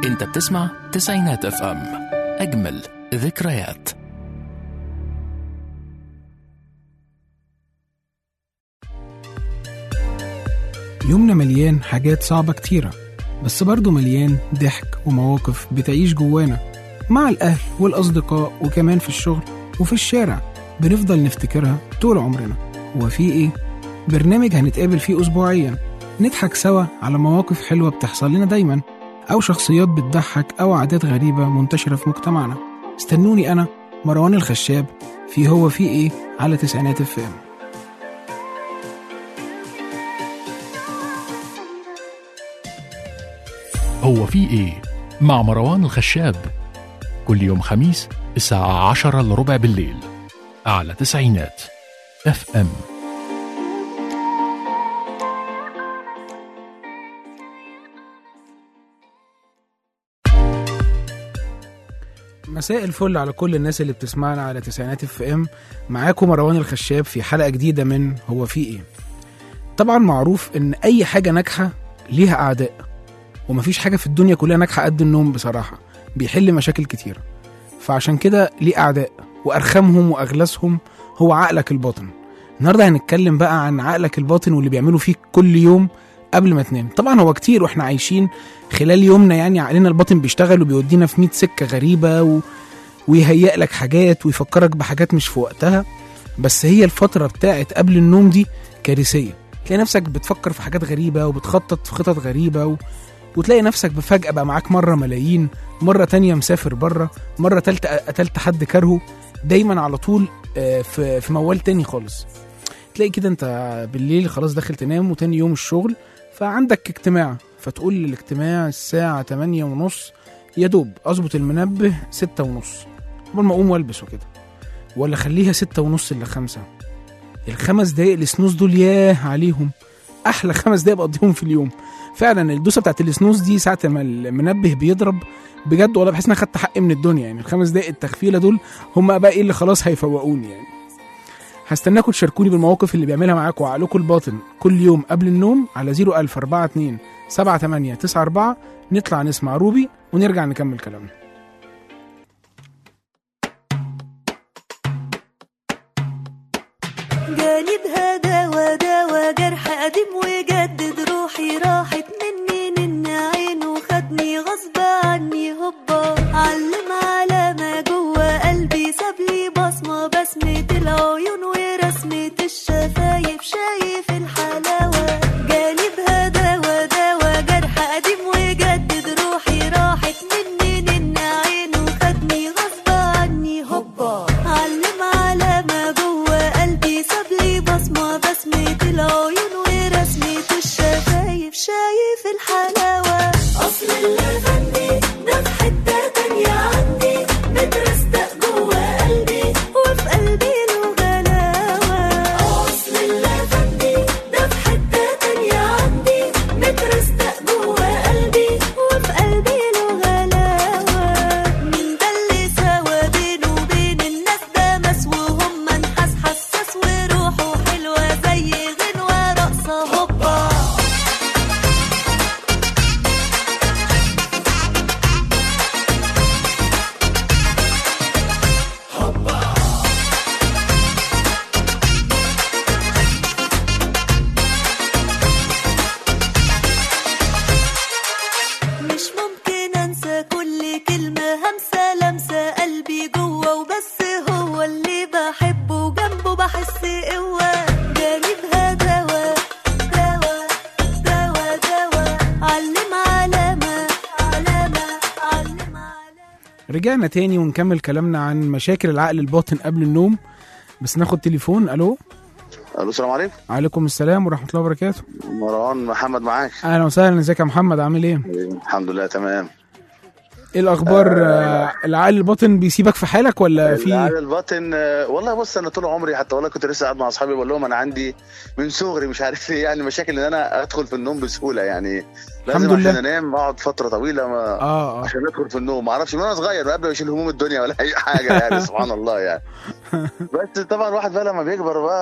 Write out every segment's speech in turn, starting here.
انت بتسمع تسعينات اف ام اجمل ذكريات يومنا مليان حاجات صعبة كتيرة بس برضه مليان ضحك ومواقف بتعيش جوانا مع الأهل والأصدقاء وكمان في الشغل وفي الشارع بنفضل نفتكرها طول عمرنا هو في إيه؟ برنامج هنتقابل فيه أسبوعيا نضحك سوا على مواقف حلوة بتحصل لنا دايما أو شخصيات بتضحك أو عادات غريبة منتشرة في مجتمعنا استنوني أنا مروان الخشاب في هو في إيه على تسعينات الفام هو في ايه مع مروان الخشاب كل يوم خميس الساعة عشرة إلا ربع بالليل على تسعينات اف ام مساء الفل على كل الناس اللي بتسمعنا على تسعينات اف ام معاكم مروان الخشاب في حلقه جديده من هو في ايه طبعا معروف ان اي حاجه ناجحه ليها اعداء ومفيش حاجه في الدنيا كلها ناجحه قد النوم بصراحه بيحل مشاكل كتيره فعشان كده ليه اعداء وارخمهم واغلسهم هو عقلك الباطن النهارده هنتكلم بقى عن عقلك الباطن واللي بيعمله فيك كل يوم قبل ما تنام طبعا هو كتير واحنا عايشين خلال يومنا يعني عقلنا الباطن بيشتغل وبيودينا في 100 سكه غريبه و... ويهيئ لك حاجات ويفكرك بحاجات مش في وقتها بس هي الفتره بتاعت قبل النوم دي كارثيه تلاقي نفسك بتفكر في حاجات غريبه وبتخطط في خطط غريبه و... وتلاقي نفسك بفجأة بقى معاك مرة ملايين مرة تانية مسافر بره مرة تالتة قتلت حد كارهه دايما على طول آه، في في موال تاني خالص تلاقي كده انت بالليل خلاص داخل تنام وتاني يوم الشغل فعندك اجتماع فتقول الاجتماع الساعة تمانية ونص يا دوب اظبط المنبه ستة ونص قبل ما اقوم والبس وكده ولا خليها ستة ونص الا خمسة الخمس دقايق السنوز دول ياه عليهم احلى خمس دقايق بقضيهم في اليوم فعلا الدوسه بتاعت السنوز دي ساعه ما المنبه بيضرب بجد والله بحس ان انا خدت حقي من الدنيا يعني الخمس دقايق التخفيله دول هم بقى ايه اللي خلاص هيفوقوني يعني هستناكم تشاركوني بالمواقف اللي بيعملها معاكم عقلكم الباطن كل يوم قبل النوم على 01042 78 94 نطلع نسمع روبي ونرجع نكمل كلامنا جاني بهداوى داوى جرح قديم وجدد روحي راحت مني نن عينه خدني غصب عني هوبا علم على ما جوه قلبي سابلي بصمة بسمة العيون ورسمة الشفايف شايف الحلاوة جاني بهداوى داوى جرح قديم وجدد روحي راحت مني نن عينه خدني غصب عني هوبا علم على ما جوه قلبي سابلي بصمة بسمة العيون ورسمة الشفايف شايف الحلاوة أصل اللي غني ده في حتة تانية عندي مترستق جوه قلبي وفي قلبي له غلاوة أصل اللي غني ده في حتة تانية عندي مترستق جوه قلبي وفي قلبي له غلاوة مين ده اللي سوا بينه وبين الناس ده مس وهم نحاس حساس وروحه حلوة زي غنوة رقصة هوبا مش ممكن انسى كل كلمة همسة لمسة قلبي جوه وبس هو اللي بحبه وجنبه بحس قوة جانبها دوا دوا دوا دوا علم علامة علامة علم علامة رجعنا تاني ونكمل كلامنا عن مشاكل العقل الباطن قبل النوم بس ناخد تليفون الو الو السلام عليكم عليكم السلام ورحمه الله وبركاته مروان محمد معاك اهلا وسهلا ازيك يا محمد عامل ايه الحمد لله تمام ايه الاخبار آه العقل الباطن بيسيبك في حالك ولا في على الباطن آه، والله بص انا طول عمري حتى والله كنت لسه قاعد مع اصحابي بقول لهم انا عندي من صغري مش عارف ايه يعني مشاكل ان انا ادخل في النوم بسهوله يعني الحمد لازم لله. عشان انام اقعد فتره طويله ما اه اه عشان ادخل في النوم ما اعرفش من وانا صغير قبل ما اشيل هموم الدنيا ولا اي حاجه يعني سبحان الله يعني بس طبعا الواحد بقى لما بيكبر بقى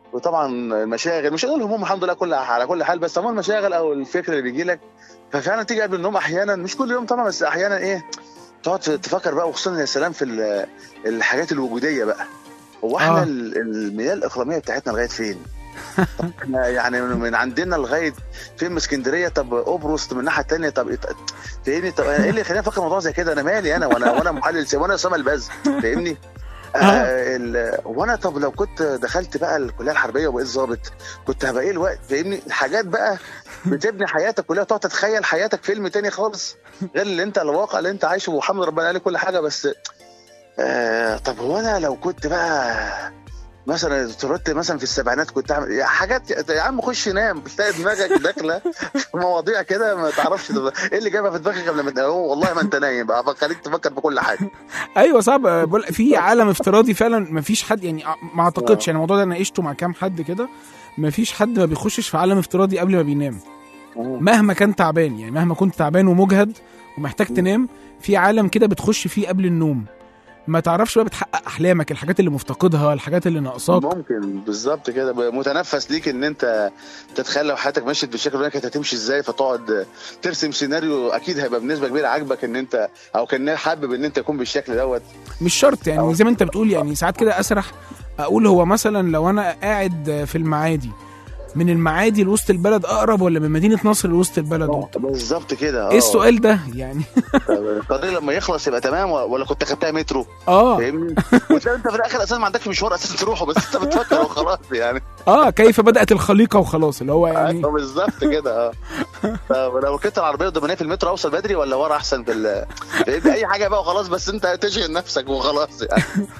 وطبعا المشاغل مش هنقول هموم الحمد لله كل على كل حال بس طبعا المشاغل او الفكر اللي بيجي لك ففعلا تيجي قبل النوم احيانا مش كل يوم طبعا بس احيانا ايه تقعد تفكر بقى وخصوصا يا سلام في ال- الحاجات الوجوديه بقى هو احنا آه. ال- المياه الاقليميه بتاعتنا لغايه فين؟ طب إحنا يعني من من عندنا لغايه فين من اسكندريه طب قبرص من الناحيه الثانيه طب إيه- فاهمني طب ايه اللي خلاني افكر موضوع زي كده انا مالي انا وانا وانا محلل سياسي وانا اسامه الباز فاهمني؟ آه ال- وانا طب لو كنت دخلت بقى الكليه الحربيه وبقيت ظابط كنت هبقى ايه الوقت فاهمني الحاجات بقى بتبني حياتك كلها تقعد تتخيل حياتك فيلم تاني خالص غير اللي انت الواقع اللي انت عايشه وحمد ربنا عليه كل حاجه بس آه طب هو انا لو كنت بقى مثلا اتولدت مثلا في السبعينات كنت اعمل يا حاجات يا عم خش نام بتلاقي دماغك داخله في مواضيع كده ما تعرفش تبقى. ايه اللي جايبها في دماغك قبل ما تنام هو والله ما انت نايم بقى خليك تفكر في كل حاجه ايوه صعب بقول في عالم افتراضي فعلا ما فيش حد يعني ما اعتقدش يعني الموضوع ده انا ناقشته مع كام حد كده ما فيش حد ما بيخشش في عالم افتراضي قبل ما بينام مهما كان تعبان يعني مهما كنت تعبان ومجهد ومحتاج تنام في عالم كده بتخش فيه قبل النوم ما تعرفش بقى بتحقق احلامك الحاجات اللي مفتقدها الحاجات اللي ناقصاك ممكن بالظبط كده بقى متنفس ليك ان انت تتخيل لو حياتك مشيت بالشكل ده كانت هتمشي ازاي فتقعد ترسم سيناريو اكيد هيبقى بنسبه كبيره عاجبك ان انت او كان حابب ان انت تكون بالشكل دوت مش شرط يعني أو- زي ما انت بتقول يعني ساعات كده اسرح اقول هو مثلا لو انا قاعد في المعادي من المعادي لوسط البلد اقرب ولا من مدينه نصر لوسط البلد بالظبط كده ايه السؤال ده يعني الطريق لما يخلص يبقى تمام ولا كنت خدتها مترو اه فاهمني وتلاقي انت في الاخر اساسا ما عندكش مشوار اساسا تروحه بس انت بتفكر وخلاص يعني اه كيف بدات الخليقه وخلاص اللي هو يعني ايوه بالظبط كده اه طب لو ركبت العربيه قدامانيه في المترو اوصل بدري ولا ورا احسن في ال- فاهمني؟ اي حاجه بقى وخلاص بس انت تشغل نفسك وخلاص يعني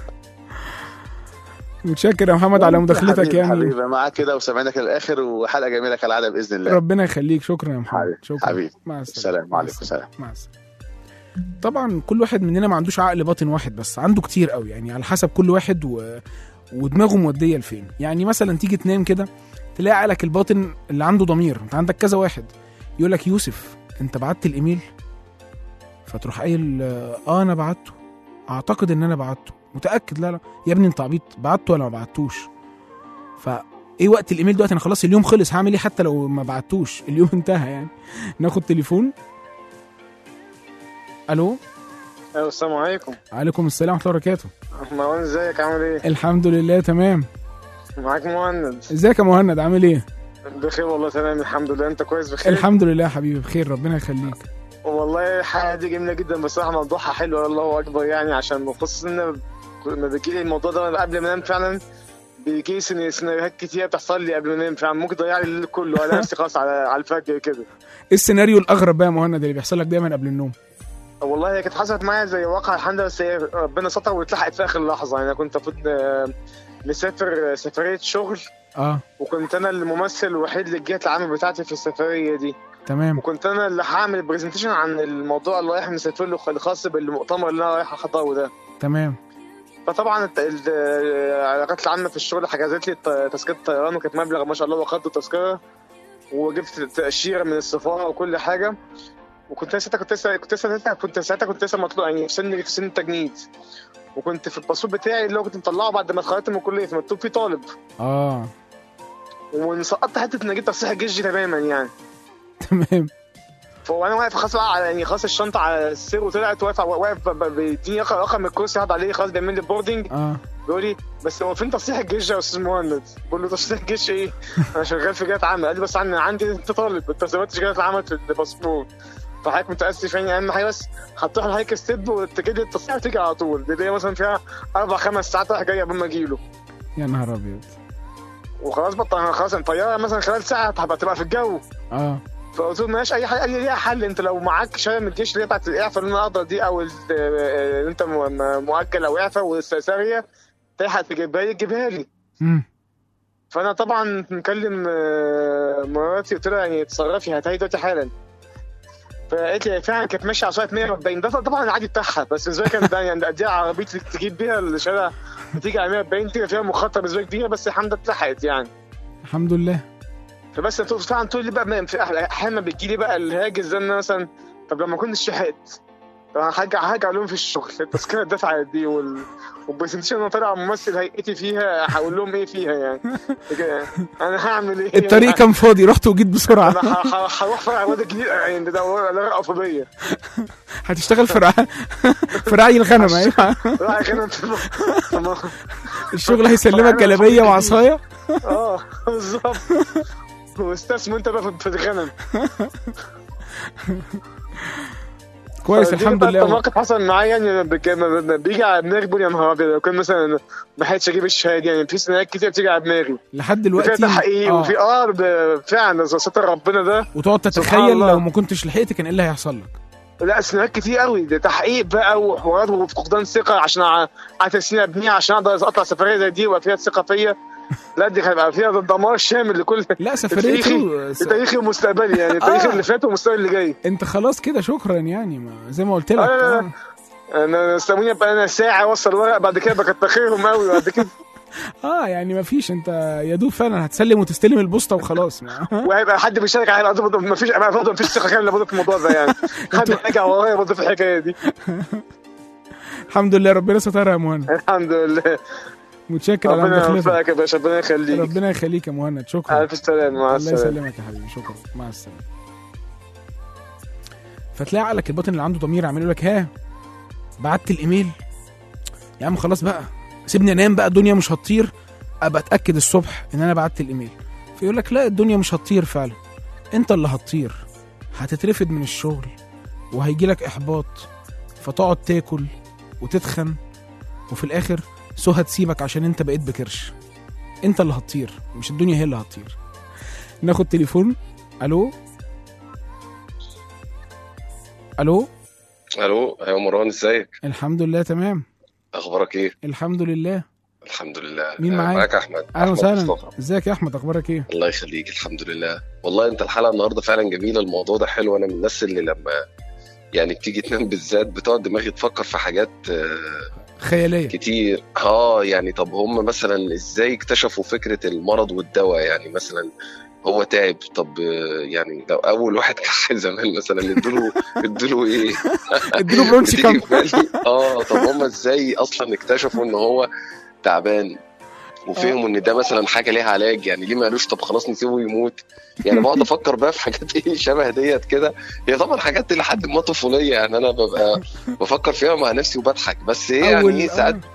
متشكر يا محمد على مداخلتك حبيبي يعني حبيبي معاك كده وسامعينك للاخر وحلقه جميله كالعاده باذن الله ربنا يخليك شكرا يا محمد حبيبي، شكرا حبيبي. مع السلامه السلام مع عليكم السلام مع السلامه طبعا كل واحد مننا ما عندوش عقل باطن واحد بس عنده كتير قوي يعني على حسب كل واحد و... ودماغه موديه لفين يعني مثلا تيجي تنام كده تلاقي عقلك الباطن اللي عنده ضمير انت عندك كذا واحد يقول لك يوسف انت بعت الايميل فتروح قايل اه انا بعته اعتقد ان انا بعته متاكد لا لا يا ابني انت عبيط بعته ولا ما بعتوش ف ايه وقت الايميل دلوقتي انا خلاص اليوم خلص هعمل ايه حتى لو ما بعتوش اليوم انتهى يعني ناخد تليفون الو ايوه السلام عليكم عليكم السلام ورحمه الله وبركاته مروان ازيك عامل ايه؟ الحمد لله تمام معاك مهند ازيك يا مهند عامل ايه بخير والله تمام الحمد لله انت كويس بخير الحمد لله يا حبيبي بخير ربنا يخليك والله الحلقه دي جميله جدا بصراحه موضوعها حلو الله اكبر يعني عشان خصوصا ان لما بيجي لي الموضوع ده قبل ما انام فعلا بيجي لي سن- سيناريوهات كتير بتحصل لي قبل ما انام فعلا ممكن تضيع لي الليل كله انا نفسي خلاص على على الفجر كده ايه السيناريو الاغرب بقى يا مهند اللي بيحصل لك دايما قبل النوم والله هي كانت حصلت معايا زي واقع الحمد لله بس هي ربنا ستر واتلحقت في اخر لحظه يعني انا كنت المفروض آه، مسافر آه، سفريه شغل اه وكنت انا الممثل الوحيد للجهه العامه بتاعتي في السفريه دي تمام وكنت انا اللي هعمل برزنتيشن عن الموضوع اللي رايح مسافر له الخاص بالمؤتمر اللي انا رايح احضره ده تمام فطبعا الت- ال- العلاقات العامه في الشغل حجزت لي الت- تذكره طيران وكانت مبلغ ما شاء الله واخدت تذكره وجبت تاشيره من السفاره وكل حاجه وكنت أنا ساعتها كنت لسه كنت لسه ساعتها كنت ساعتها كنت لسه مطلوع يعني في سن في سن التجنيد وكنت في الباسبور بتاعي اللي هو كنت مطلعه بعد ما اتخرجت من الكليه فمكتوب فيه طالب اه وسقطت حته ان اجيب تصريح الجيش دي تماما يعني تمام فانا واقف خلاص بقى على يعني خلاص الشنطه على السير وطلعت واقف واقف ب- ب- بيديني رقم رقم الكرسي هقعد عليه خلاص بيعمل لي بوردنج اه بيقول لي بس هو فين تصريح الجيش يا استاذ مهند؟ بقول له تصريح الجيش ايه؟ انا شغال في جهه عامه قال لي بس عندي عندي انت طالب انت ما ثبتش جهه العمل في الباسبور فحضرتك متاسف يعني اهم حاجه بس هتروح لحضرتك ستيب وتجيب لي التصريح وتيجي على طول دي مثلا فيها اربع خمس ساعات رايح جاي قبل ما اجي له يا نهار ابيض وخلاص بطل خلاص الطياره مثلا خلال ساعه هتبقى تبقى في الجو اه فقلت له ماشي اي حاجه قال لي ليها حل انت لو معاك شهاده من الجيش اللي هي بتاعت الاعفاء اللي انا اقدر دي او ال- آه، انت م- م- مؤجل او اعفاء والساريه تلحق تجيبها لي تجيبها لي امم فانا طبعا مكلم آه، مراتي قلت لها يعني اتصرفي هاتها دلوقتي حالا فقالت لي فعلا كانت ماشيه على سرعه 140 ده طبعا العادي بتاعها بس بالنسبه لي كان ده يعني قد ايه عربيه تجيب بيها الشارع بتيجي على 140 تيجي فيها مخاطره بالنسبه لي كبيره بس الحمد لله اتلحقت يعني الحمد لله فبس طول- فعلا طول لي بقى في احيانا بتجي لي بقى الهاجس ده ان أنا مثلا طب لما كنتش شحقت طب أنا هرجع هرجع لهم في الشغل التذكره الدفعه دي وال والبرزنتيشن انا طالع ممثل هيئتي فيها هقول لهم ايه فيها يعني انا هعمل ايه الطريق يعني كان فاضي رحت وجيت بسرعه انا ه- ه- هروح فرع واد الجديد يعني ده ده ده رأفضية هتشتغل في رع... في رعي الغنم ايوه راح كده الشغل هيسلمك جلابيه وعصايه اه بالظبط واستثمر انت بقى في- في الغنم كويس فدي الحمد بقى لله موقف حصل معايا يعني بك- ما- ما- بيجي على دماغي بقول يا نهار ابيض لو كان مثلا ما لحقتش اجيب الشهاده يعني في سيناريوهات كتير بتيجي على دماغي لحد وفيها دلوقتي تحقيق آه. وفي اه ب- فعلا زي ستر ربنا ده وتقعد سبحان تتخيل الله. لو ما كنتش لحقت كان ايه اللي هيحصل لك لا سيناريوهات كتير قوي ده تحقيق بقى وحوارات وفقدان ثقه عشان ع- قعدت سنين ابنيها عشان اقدر اطلع سفريه زي دي ويبقى فيها ثقه فيا لا دي هيبقى فيها دمار شامل لكل لا سفريه تاريخي رو- س- تاريخي ومستقبلي يعني التاريخ آه. اللي فات والمستقبل اللي جاي انت خلاص كده شكرا يعني ما زي ما قلت لك آه، لا، لا، آه. انا استنوني ابقى انا ساعه اوصل ورق بعد كده بكتر خيرهم قوي بعد كده اه يعني ما فيش انت يا دوب فعلا هتسلم وتستلم البوسطه وخلاص ما. وهيبقى حد بيشارك على الارض برضه مفيش برضه مفيش ثقه كامله برضه في الموضوع ده يعني حد راجع ورايا برضه في الحكايه دي الحمد لله ربنا سترها يا مهند الحمد لله متشكر على ربنا مداخلتك يوفقك يا باشا ربنا يخليك ربنا يخليك يا مهند شكرا الف سلامه مع الله السلامه يسلمك يا حبيبي شكرا مع السلامه فتلاقي عقلك الباطن اللي عنده ضمير عمال يقول لك ها بعت الايميل يا عم خلاص بقى سيبني انام بقى الدنيا مش هتطير ابقى اتاكد الصبح ان انا بعت الايميل فيقول لك لا الدنيا مش هتطير فعلا انت اللي هتطير هتترفد من الشغل وهيجي لك احباط فتقعد تاكل وتتخن وفي الاخر سو هتسيبك عشان انت بقيت بكرش انت اللي هتطير مش الدنيا هي اللي هتطير ناخد تليفون الو الو الو ايوه مروان ازيك الحمد لله تمام اخبارك ايه الحمد لله الحمد لله مين آه، معاك؟ معاك احمد اهلا أحمد وسهلا مصطفى. ازيك يا احمد اخبارك ايه الله يخليك الحمد لله والله انت الحلقه النهارده فعلا جميله الموضوع ده حلو انا من الناس اللي لما يعني بتيجي تنام بالذات بتقعد دماغي تفكر في حاجات آه، خياليه كتير اه يعني طب هم مثلا ازاي اكتشفوا فكره المرض والدواء يعني مثلا هو تعب طب آه، يعني لو اول واحد كحل زمان مثلا ادوله ادوله ايه اديله برونشي بتيجي كام في بالي اه طب هم ازاي اصلا اكتشفوا ان هو تعبان وفهموا ان ده مثلا حاجه ليها علاج يعني ليه ما قالوش طب خلاص نسيبه يموت يعني بقعد افكر بقى في حاجات ايه شبه ديت كده هي طبعا حاجات لحد ما طفوليه يعني انا ببقى بفكر فيها مع نفسي وبضحك بس ايه يعني ايه ساعات آه.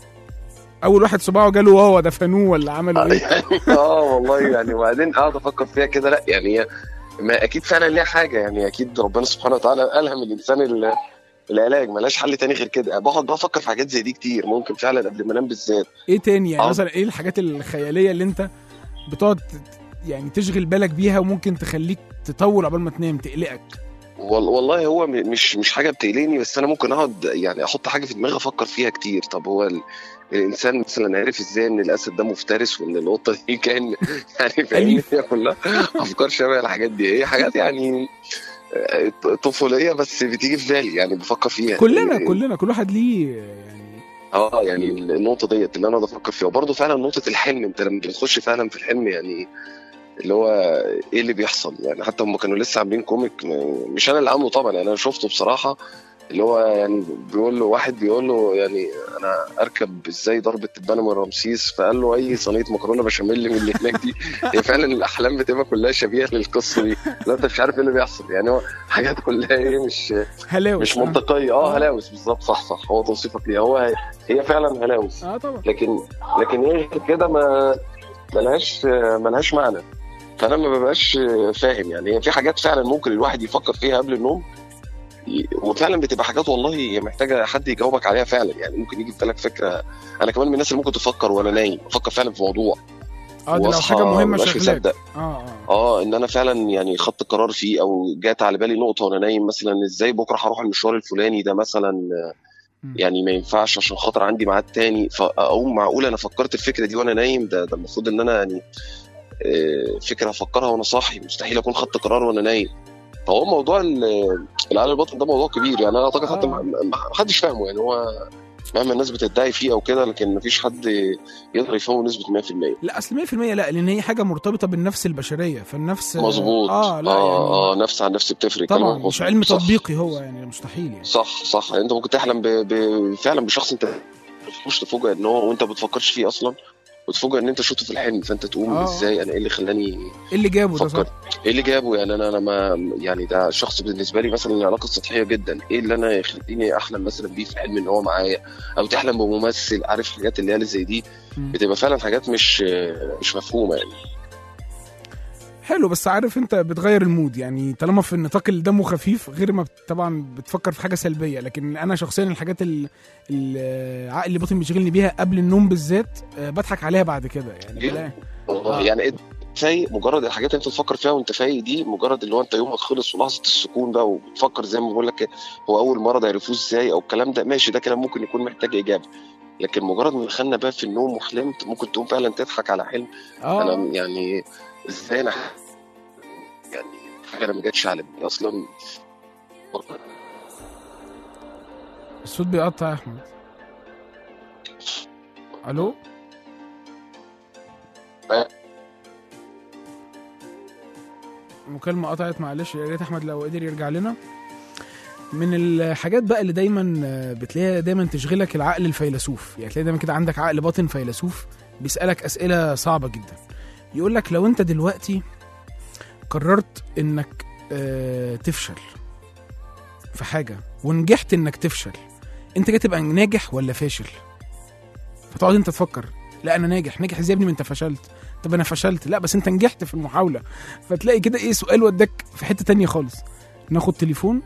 اول واحد صباعه جاله واوا دفنوه ولا عملوا ايه يعني اه والله يعني وبعدين اقعد افكر فيها كده لا يعني هي ما اكيد فعلا ليها حاجه يعني اكيد ربنا سبحانه وتعالى الهم الانسان ال- العلاج ملهاش حل تاني غير كده بقعد بقى افكر في حاجات زي دي كتير ممكن فعلا قبل ما انام بالذات ايه تاني يعني آه. مثلا ايه الحاجات الخياليه اللي انت بتقعد ت- يعني تشغل بالك بيها وممكن تخليك تطول قبل ما تنام تقلقك وال- والله هو م- مش مش حاجه بتقلقني بس انا ممكن اقعد يعني احط حاجه في دماغي افكر فيها كتير طب هو ال... الانسان مثلا عرف ازاي ان الاسد ده مفترس وان القطه دي كان يعني فاهمني أليف. هي كلها افكار شبه الحاجات دي هي حاجات يعني آه، طفوليه بس بتيجي في بالي يعني بفكر فيها كلنا يعني- كلنا كل واحد ليه يعني اه يعني النقطه ديت اللي انا اقعد افكر فيها وبرضه فعلا نقطه الحلم انت لما بتخش فعلا في الحلم يعني اللي هو ايه اللي بيحصل يعني حتى هم كانوا لسه عاملين كوميك م- مش انا اللي عامله طبعا يعني انا شفته بصراحه اللي هو يعني بيقول له واحد بيقول له يعني انا اركب ازاي ضربه تبانه من رمسيس فقال له اي صينيه مكرونه بشاميل من اللي هناك دي هي فعلا الاحلام بتبقى كلها شبيهه للقصه دي لا انت مش عارف ايه اللي بيحصل يعني هو حاجات كلها ايه مش هلاوس مش آه. منطقيه اه هلاوس بالظبط صح صح هو توصيفك ليها هو هي, هي فعلا هلاوس اه طبعا لكن لكن ايه غير كده ما ملهاش ملهاش معنى فانا ما ببقاش فاهم يعني هي في حاجات فعلا ممكن الواحد يفكر فيها قبل النوم ي- وفعلا بتبقى حاجات والله هي محتاجه حد يجاوبك عليها فعلا يعني ممكن يجي في بالك فكره انا كمان من الناس اللي ممكن تفكر وانا نايم افكر فعلا في موضوع اه ده لو واصحى حاجه مهمه مبقاش شغلاك مصدق اه اه اه ان انا فعلا يعني خدت قرار فيه او جات على بالي نقطه وانا نايم مثلا ازاي بكره هروح المشوار الفلاني ده مثلا مم. يعني ما ينفعش عشان خاطر عندي ميعاد تاني فاقوم معقول انا فكرت الفكره دي وانا نايم ده ده المفروض ان انا يعني آه، فكره افكرها وانا صاحي مستحيل اكون خدت قرار وانا نايم فهو موضوع ال- العقل الباطن ده موضوع كبير يعني انا اعتقد حتى آه. ما ما- ما حدش فاهمه يعني هو مهما الناس بتدعي فيه او كده لكن مفيش حد يقدر يفهمه بنسبه 100% لا اصل 100% لا لان هي حاجه مرتبطه بالنفس البشريه فالنفس مظبوط اه لا اه, يعني آه نفس عن نفس بتفرق طبعا كلامك مش مظبوط. علم صح. تطبيقي هو يعني مستحيل يعني صح صح يعني انت ممكن تحلم ب... ب... فعلا بشخص انت مش تفوجئ ان هو وانت بتفكرش فيه اصلا وتفوجئ ان انت شفته في الحلم فانت تقوم آه. ازاي انا ايه اللي خلاني ايه اللي جابه ده افكر صح ايه اللي جابه يعني انا انا ما يعني ده شخص بالنسبه لي مثلا العلاقه سطحيه جدا ايه اللي انا يخليني احلم مثلا بيه في حلم ان هو معايا او تحلم بممثل عارف حاجات اللي هي اللي زي دي مم. بتبقى فعلا حاجات مش مش مفهومه يعني حلو بس عارف انت بتغير المود يعني طالما في النطاق اللي دمه خفيف غير ما بت- طبعا بتفكر في حاجه سلبيه لكن انا شخصيا الحاجات ال- ال- عقلي الباطن بيشغلني بيها قبل النوم بالذات آه، بضحك عليها بعد كده يعني بلاقي والله آه. يعني انت فايق مجرد الحاجات اللي انت تفكر فيها وانت فايق دي مجرد اللي هو انت يومك خلص ولحظه السكون بقى وبتفكر زي ما بقول لك هو اول مرض عرفوه ازاي او الكلام ده ماشي ده كلام ممكن يكون محتاج اجابه لكن مجرد ما دخلنا بقى في النوم وحلمت ممكن تقوم فعلا تضحك على حلم اه انا يعني ازاي انا يعني حاجه انا ما جاتش على بالي اصلا الصوت بيقطع يا احمد الو المكالمة قطعت معلش يا ريت احمد لو قدر يرجع لنا من الحاجات بقى اللي دايما آه، بتلاقيها دايما تشغلك العقل الفيلسوف يعني تلاقي دايما كده عندك عقل باطن فيلسوف بيسألك أسئلة صعبة جدا يقول لك لو انت دلوقتي قررت انك آه، تفشل في حاجة ونجحت انك تفشل انت كده تبقى ناجح ولا فاشل فتقعد انت تفكر لا انا ناجح ناجح ازاي يا ابني ما انت فشلت طب انا فشلت لا بس انت نجحت في المحاوله فتلاقي كده ايه سؤال وداك في حته تانية خالص ناخد تليفون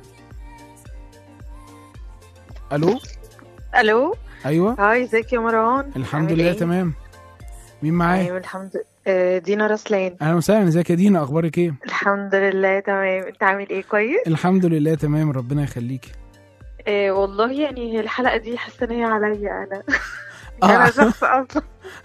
الو الو ايوه هاي ازيك يا مروان الحمد عامل لله إيه؟ تمام مين معايا ايوه الحمد آه، دينا رسلان اهلا وسهلا ازيك يا دينا اخبارك ايه الحمد لله تمام انت عامل ايه كويس الحمد لله تمام ربنا يخليكي آه والله يعني الحلقه دي حاسه ان هي عليا انا آه. انا شخص اصلا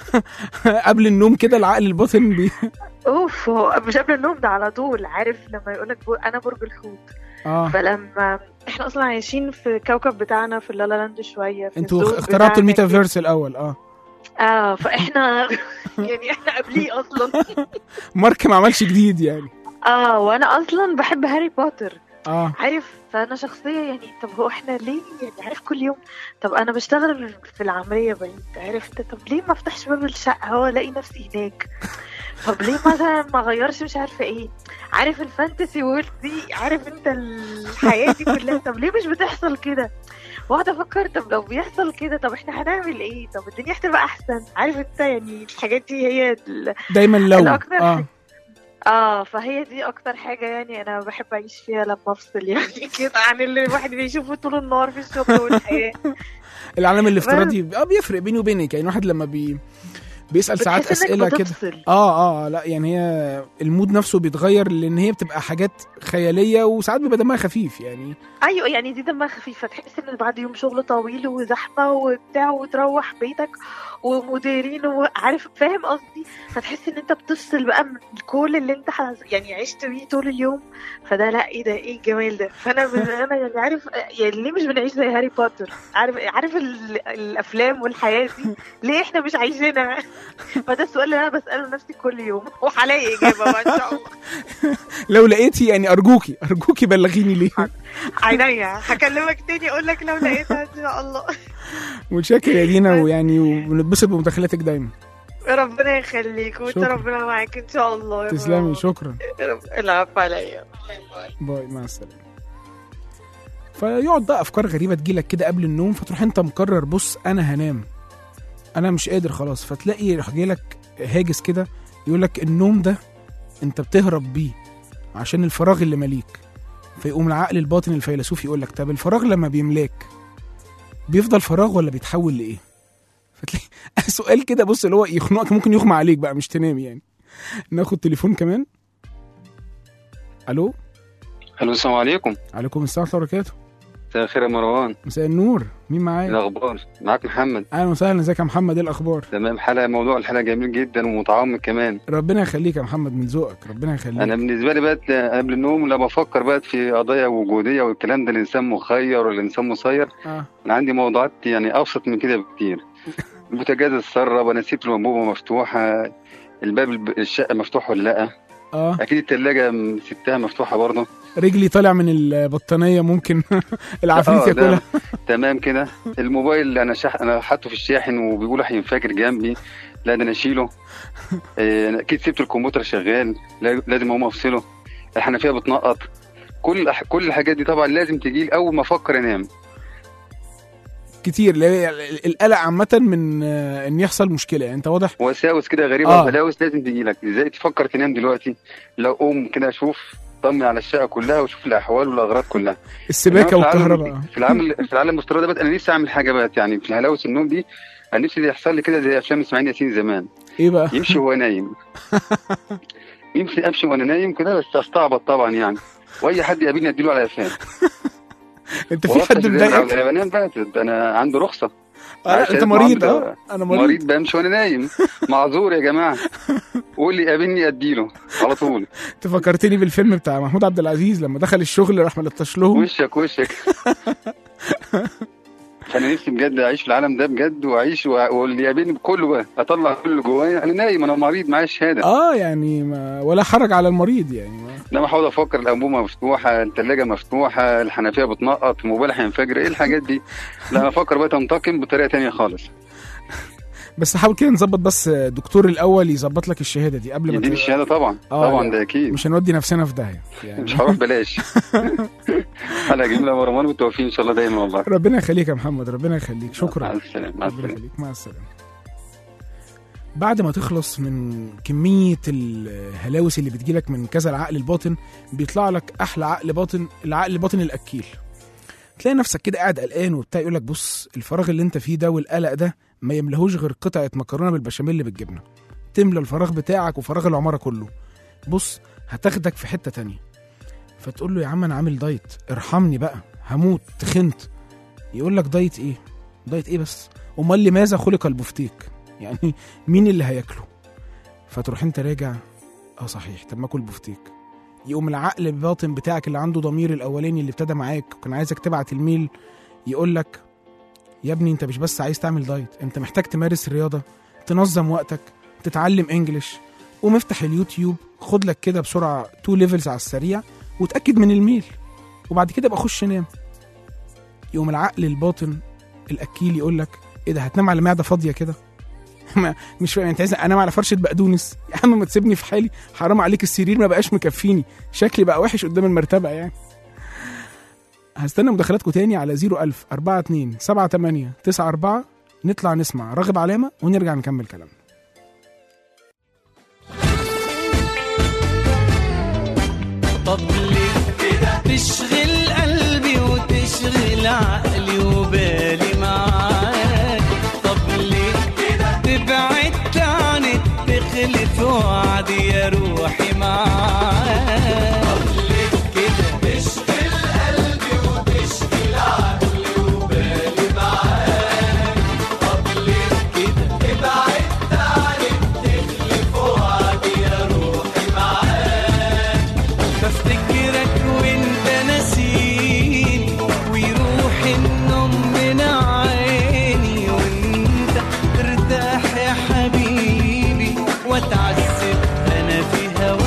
قبل النوم كده العقل الباطن بي اوف هو مش قبل النوم ده على طول عارف لما يقولك بو... انا برج الحوت اه فلما احنا اصلا عايشين في الكوكب بتاعنا في اللالا لاند شويه في انتوا الزون اخترعتوا بتاعنا الميتافيرس الاول اه كده. اه فاحنا يعني احنا قبليه اصلا مارك ما عملش جديد يعني اه وانا اصلا بحب هاري بوتر اه عارف فانا شخصيه يعني طب هو احنا ليه يعني عارف كل يوم طب انا بشتغل في العمليه بعيد عارف انت طب ليه ما افتحش باب الشقه هو الاقي نفسي هناك طب ليه مثلا ما اغيرش مش عارفه ايه عارف الفانتسي وورد دي عارف انت الحياه دي كلها طب ليه مش بتحصل كده واقعد افكر طب لو بيحصل كده طب احنا هنعمل ايه طب الدنيا هتبقى احسن عارف انت يعني الحاجات دي هي ال- دايما لو الأكتر اه اه فهي دي اكتر حاجه يعني انا بحب اعيش فيها لما افصل يعني كده عن اللي الواحد بيشوفه طول النهار في الشغل والحياه العالم الافتراضي اه بيفرق بيني وبينك يعني واحد لما بي بيسال ساعات بتحس إنك اسئله كده بتفصل. اه اه لا يعني هي المود نفسه بيتغير لان هي بتبقى حاجات خياليه وساعات بيبقى دمها خفيف يعني ايوه يعني دي دمها خفيفه تحس ان بعد يوم شغل طويل وزحمه وبتاع وتروح بيتك ومديرين وعارف فاهم قصدي فتحس ان انت بتفصل بقى من كل اللي انت حز... يعني عشت بيه طول اليوم فده لا ايه ده ايه الجمال ده فانا من... انا يعني عارف يعني ليه مش بنعيش زي هاري بوتر عارف عارف ال... الافلام والحياه دي ليه احنا مش عايشينها فده السؤال اللي انا بساله نفسي كل يوم وهلاقي اجابه بقى ان شاء الله لو لقيتي يعني ارجوكي ارجوكي بلغيني ليه عينيا هكلمك تاني اقول لك لو لقيتها ان شاء الله متشكر يا دينا ويعني وبنتبسط بمداخلاتك دايما ربنا يخليك وانت شكرا. ربنا معاك ان شاء الله يا تسلمي مروان. شكرا رب- العفو عليا باي مع السلامه فيقعد بقى افكار غريبه تجيلك كده قبل النوم فتروح انت مقرر بص انا هنام انا مش قادر خلاص فتلاقي يروح جايلك هاجس كده يقول لك النوم ده انت بتهرب بيه عشان الفراغ اللي مليك فيقوم العقل الباطن الفيلسوف يقول لك طب الفراغ لما بيملاك بيفضل فراغ ولا بيتحول لايه فتلاقي سؤال كده بص اللي هو يخنقك ممكن يغمى عليك بقى مش تنام يعني ناخد تليفون كمان الو الو السلام عليكم عليكم السلام ورحمه الله وبركاته مساء الخير يا مروان مساء النور مين إيه معايا الاخبار معاك محمد اهلا وسهلا ازيك يا محمد ايه الاخبار تمام حلقه موضوع الحلقه جميل جدا ومتعمق كمان ربنا يخليك يا محمد من ذوقك ربنا يخليك انا بالنسبه لي بقى قبل النوم لما بفكر بقى في قضايا وجوديه والكلام ده الانسان مخير والانسان مسير اه انا عندي موضوعات يعني ابسط من كده بكتير البوتاجاز اتسرب انا سبت الانبوبه مفتوحه الباب الب- الشقه مفتوح ولا لا اه اكيد الثلاجه سبتها مفتوحه برضه رجلي طالع من البطانيه ممكن العفريت آه، ده ياكلها تمام كده الموبايل اللي انا شح... انا حاطه في الشاحن وبيقول هينفجر جنبي لا ده انا اشيله إيه، أنا اكيد سبت الكمبيوتر شغال لا- لازم اقوم افصله الحنفيه بتنقط كل أح- كل الحاجات دي طبعا لازم تجي لي اول ما افكر انام كتير لا- القلق عامه من آه، ان يحصل مشكله يعني انت واضح وساوس كده غريبه آه. وبلاوس لازم تجي لك ازاي تفكر تنام دلوقتي لو قوم كده اشوف طمن على الشقه كلها واشوف الاحوال والاغراض كلها السباكه إنما في العالم- والكهرباء في العالم في العالم الافتراضي بقى انا نفسي اعمل حاجه بقى يعني في هلاوس النوم دي انا نفسي يحصل لي كده زي افلام اسماعيل ياسين زمان ايه بقى يمشي وهو نايم يمشي امشي وانا نايم كده بس استعبط طبعا يعني واي حد يقابلني اديله على قفاه انت في حد مضايقك انا بنام بقى ده انا عندي رخصه آه، لا، عشان انت مريض معاملة- اه انا مريض مريض بمشي وانا نايم معذور يا جماعه قول لي قابلني اديله على طول انت فكرتني بالفيلم بتاع محمود عبد العزيز لما دخل الشغل راح ملطش لهم وشك وشك فانا نفسي بجد اعيش في العالم ده بجد واعيش و- واللي يقابلني كله بقى اطلع كل اللي جوايا انا نايم انا مريض معايا شهاده اه يعني ما ولا حرج على المريض يعني ما. لما احاول افكر الانبوبه مفتوحه الثلاجه مفتوحه الحنفيه بتنقط الموبايل هينفجر ايه الحاجات دي لا انا افكر بقى تنتقم بطريقه تانية خالص بس حاول كده نظبط بس دكتور الاول يظبط لك الشهاده دي قبل ما يديني ت- الشهاده طبعا آه، طبعا لا. ده اكيد مش هنودي نفسنا في داهيه يعني مش هروح بلاش حلقه جميله يا مروان والتوفيق ان شاء الله دايما والله ربنا يخليك يا محمد ربنا يخليك مع شكرا السلامه مع ربنا السلامه يخليك مع السلامه بعد ما تخلص من كمية الهلاوس اللي بتجيلك من كذا العقل الباطن بيطلع لك أحلى عقل باطن العقل الباطن الأكيل تلاقي نفسك كده قاعد قلقان وبتاع يقول لك بص الفراغ اللي انت فيه ده والقلق ده ما يملهوش غير قطعة مكرونة بالبشاميل بالجبنة تملى الفراغ بتاعك وفراغ العمارة كله بص هتاخدك في حتة تانية فتقول له يا عم انا عامل دايت ارحمني بقى هموت تخنت يقول لك دايت ايه دايت ايه بس امال لماذا خلق البفتيك يعني مين اللي هياكله فتروح انت راجع اه صحيح طب ما اكل بفتيك يقوم العقل الباطن بتاعك اللي عنده ضمير الاولاني اللي ابتدى معاك وكان عايزك تبعت الميل يقول لك يا ابني انت مش بس عايز تعمل دايت انت محتاج تمارس رياضه تنظم وقتك تتعلم انجليش قوم افتح اليوتيوب خد لك كده بسرعه تو ليفلز على السريع وتاكد من الميل وبعد كده ابقى خش نام يقوم العقل الباطن الاكيل يقول لك ايه ده هتنام على معده فاضيه كده ما- مش فاهم انت عايز انام على فرشه بقدونس يا عم ما تسيبني في حالي حرام عليك السرير ما بقاش مكفيني شكلي بقى وحش قدام المرتبه يعني هستنى مداخلاتكم تاني على 01000 42 78 94 نطلع نسمع راغب علامه ونرجع نكمل كلامنا طب ليه كده تشغل قلبي وتشغل عقلي وبالي معاك طب ليه كده تبعد عني تخلف وعدي يا روحي معاك طب ليه كده تشغل قلبي وتشغل عقلي وبالي معاك طب ليه كده تبعد عني تخلف وعدي يا روحي معاك بفتكرك وانت نسيني ويروح النوم من عيني وانت ترتاح يا حبيبي واتعذب انا في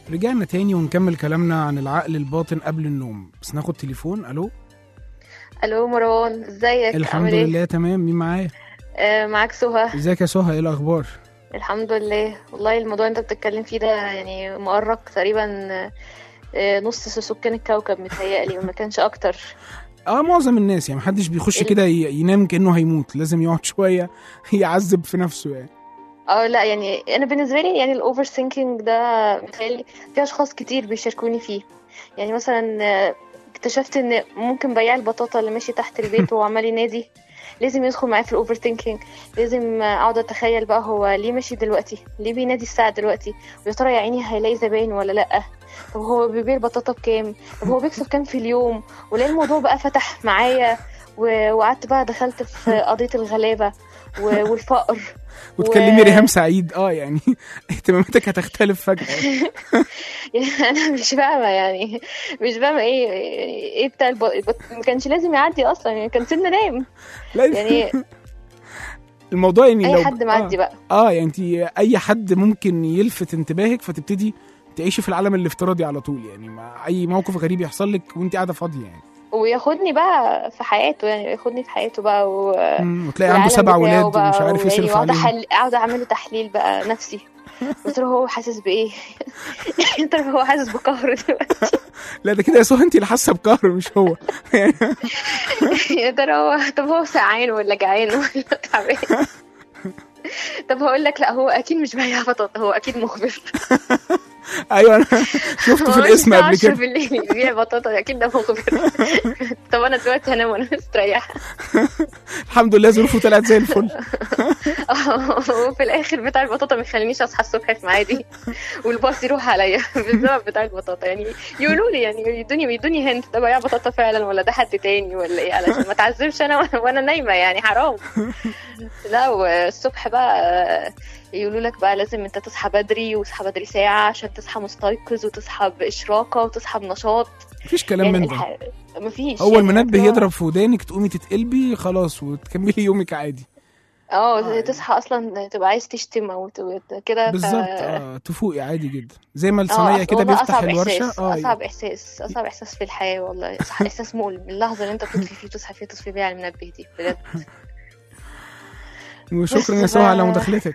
رجعنا تاني ونكمل كلامنا عن العقل الباطن قبل النوم بس ناخد تليفون الو الو مروان ازيك الحمد عامل ايه لله تمام مين معايا آه معاك سهى ازيك يا سهى ايه الاخبار الحمد لله والله الموضوع اللي انت بتتكلم فيه ده يعني مؤرق تقريبا آه، نص سكان الكوكب متهيألي وما كانش اكتر اه معظم الناس يعني محدش بيخش ال- كده ي- ينام كانه هيموت لازم يقعد شويه يعذب في نفسه يعني اه لا يعني انا بالنسبه لي يعني الاوفر ثينكينج ده متهيألي في اشخاص كتير بيشاركوني فيه يعني مثلا آه، اكتشفت ان ممكن بياع البطاطا اللي ماشي تحت البيت وهو عمال ينادي لازم يدخل معايا في الاوفر ثينكينج لازم آه، اقعد اتخيل بقى هو ليه ماشي دلوقتي ليه بينادي الساعه دلوقتي ويا ترى يا عيني هيلاقي زباين ولا لا طب هو بيبيع البطاطا بكام طب هو بيكسب كام في اليوم وليه الموضوع بقى فتح معايا و- وقعدت بقى دخلت في قضيه الغلابه و- والفقر وتكلمي و- ريهام سعيد اه يعني اهتماماتك هتختلف فجاه يعني انا مش فاهمه يعني مش فاهمه ايه ايه بتاع الب... الب- ما كانش لازم يعدي اصلا يعني كان سيبنا نايم لا يعني الموضوع يعني اي لو حد معدي آه. بقى اه يعني انت اي حد ممكن يلفت انتباهك فتبتدي تعيشي في العالم الافتراضي على طول يعني مع اي موقف غريب يحصل لك وانت قاعده فاضيه يعني وياخدني بقى في حياته يعني ياخدني في حياته بقى و... مم، وتلاقي عنده والعالم سبع بتاعه ولاد بقى ومش عارف ويعني يصرف واقعد عليهم أحل... اقعد اعمل له تحليل بقى نفسي قلت له هو حاسس بايه انت هو حاسس بقهر دلوقتي لا ده كده يا سهى انت اللي حاسه بقهر مش هو يعني يا ترى هو طب هو سعان ولا جعان ولا تعبان طب هقول لك لا هو اكيد مش بياع بطاطا هو اكيد مخبر ايوه انا شفته في هو الاسم الساعة قبل 10 كده بالليل يبيع بطاطا اكيد ده مخبر طب انا دلوقتي هنام وانا مستريحه الحمد لله ظروفه طلعت زي الفل وفي الاخر بتاع البطاطا ما يخلينيش اصحى الصبح في ميعادي والباص يروح عليا بسبب بتاع البطاطا يعني يقولوا لي يعني يدوني يدوني هنت ده بياع بطاطا فعلا ولا ده حد تاني ولا ايه علشان ما تعذبش انا وأنا- وانا نايمه يعني حرام لا والصبح بقى يقولوا لك بقى لازم انت تصحى بدري وتصحى بدري ساعه عشان تصحى مستيقظ وتصحى باشراقه وتصحى بنشاط مفيش كلام يعني من ده الح... مفيش هو يعني المنبه الموضوع- يضرب في ودانك تقومي تتقلبي خلاص وتكملي يومك عادي اه تصحى اصلا تبقى عايز تشتم او ت- كده ف- بالظبط اه تفوقي عادي جدا زي ما اه الصنايعي أصل كده والله بيفتح أصعب الورشه إحساس اه أصعب إحساس أصعب إحساس في الحياة والله أصح- إحساس مؤلم اللحظة اللي أنت بتصحي فيه تصحي فيها تصحي بيها على المنبه دي بجد وشكرا يا بس سهى على بقى- مداخلتك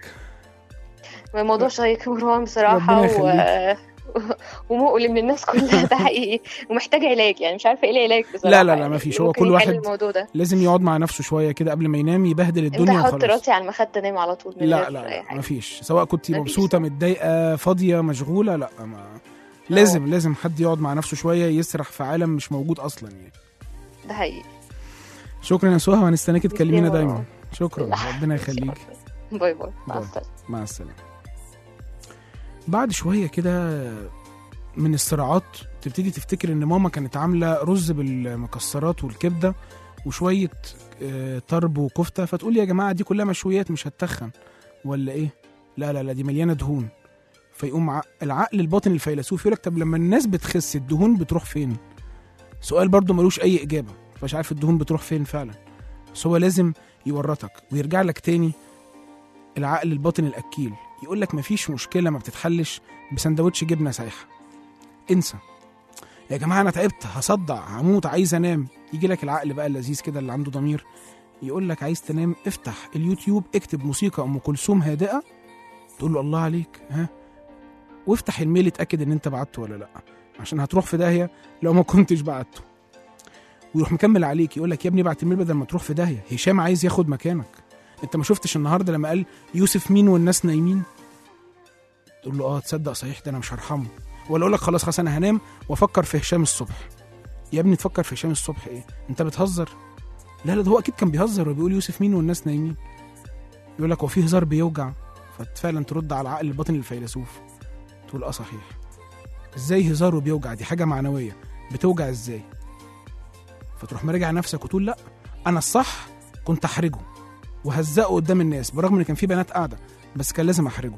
موضوع شيق مروان بصراحة ربنا و... يخليك. ومؤلم للناس كلها ده حقيقي ومحتاج علاج يعني مش عارفة إيه العلاج بصراحة لا لا لا يعني مفيش هو ممكن كل يحل واحد الموضوع ده لازم يقعد مع نفسه شويه كده قبل ما ينام يبهدل أنت الدنيا حط وخلاص راسي على المخدة نام على طول من لا غير لا أي لا حاجة مفيش سواء كنت مفيش مبسوطه متضايقه فاضيه مشغوله لا ما لازم لازم حد يقعد مع نفسه شويه يسرح في عالم مش موجود اصلا يعني ده حقيقي شكرا يا سهى وهنستناكي تكلمينا ميرسي يا دايما مروان. شكرا ربنا يخليك باي باي مع باي. السلامة مع السلامه بعد شويه كده من الصراعات تبتدي تفتكر ان ماما كانت عامله رز بالمكسرات والكبده وشويه آه، طرب وكفته فتقول يا جماعه دي كلها مشويات مش هتتخن ولا ايه لا لا لا دي مليانه دهون فيقوم ع- العقل الباطن الفيلسوف يقول لك طب لما الناس بتخس الدهون بتروح فين سؤال برضو ملوش اي اجابه فمش عارف الدهون بتروح فين فعلا بس هو لازم يورطك ويرجع لك تاني العقل الباطن الاكيل يقول لك مفيش مشكله ما بتتحلش بسندوتش جبنه سايحه انسى يا جماعه انا تعبت هصدع هموت عايز انام يجي لك العقل بقى اللذيذ كده اللي عنده ضمير يقول لك عايز تنام افتح اليوتيوب اكتب موسيقى ام كلثوم هادئه تقول له الله عليك ها وافتح الميل اتاكد ان انت بعته ولا لا عشان هتروح في داهيه لو ما كنتش بعته ويروح مكمل عليك يقول لك يا ابني بعت الميل بدل ما تروح في داهيه هشام عايز ياخد مكانك انت ما شفتش النهارده لما قال يوسف مين والناس نايمين تقول له اه تصدق صحيح ده انا مش هرحمه ولا اقول لك خلاص خلاص انا هنام وافكر في هشام الصبح يا ابني تفكر في هشام الصبح ايه انت بتهزر لا لا ده هو اكيد كان بيهزر وبيقول يوسف مين والناس نايمين يقول لك هو في هزار بيوجع ففعلا ترد على العقل الباطن الفيلسوف تقول اه صحيح ازاي هزار وبيوجع دي حاجه معنويه بتوجع ازاي فتروح مراجع نفسك وتقول لا انا الصح كنت احرجه وهزقه قدام الناس برغم ان كان في بنات قاعده بس كان لازم احرجه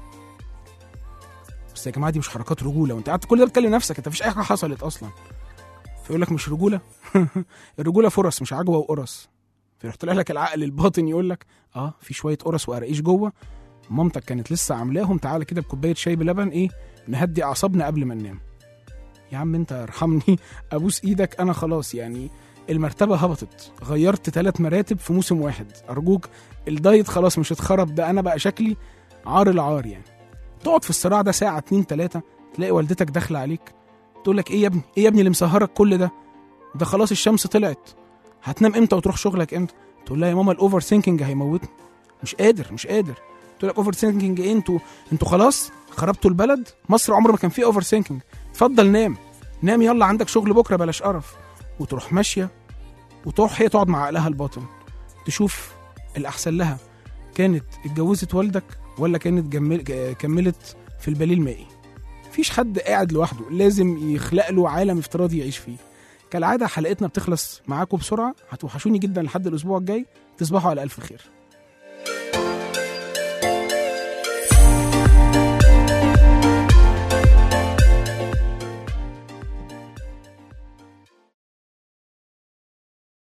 بس يا جماعه دي مش حركات رجوله وانت قاعد كل ده بتكلم نفسك انت مفيش اي حاجه حصلت اصلا فيقول لك مش رجوله الرجوله فرص مش عجوه وقرص فيروح طلع لك العقل الباطن يقول لك اه في شويه قرص وقراقيش جوه مامتك كانت لسه عاملاهم تعالى كده بكوبايه شاي بلبن ايه نهدي اعصابنا قبل ما ننام يا عم انت ارحمني ابوس ايدك انا خلاص يعني المرتبه هبطت غيرت ثلاث مراتب في موسم واحد ارجوك الدايت خلاص مش اتخرب ده انا بقى شكلي عار العار يعني تقعد في الصراع ده ساعه اتنين تلاته تلاقي والدتك داخله عليك تقول لك ايه يا ابني ايه يا ابني اللي مسهرك كل ده ده خلاص الشمس طلعت هتنام امتى وتروح شغلك امتى تقول لها يا ماما الاوفر ثينكينج هيموتني مش قادر مش قادر تقول لك اوفر ثينكينج ايه انتوا انتوا خلاص خربتوا البلد مصر عمر ما كان فيه اوفر ثينكينج اتفضل نام نام يلا عندك شغل بكره بلاش قرف وتروح ماشيه وتروح هي تقعد مع عقلها الباطن تشوف الاحسن لها كانت اتجوزت والدك ولا كانت جمل... ج- كملت في البليل المائي مفيش حد قاعد لوحده لازم يخلق له عالم افتراضي يعيش فيه كالعاده حلقتنا بتخلص معاكم بسرعه هتوحشوني جدا لحد الاسبوع الجاي تصبحوا على الف خير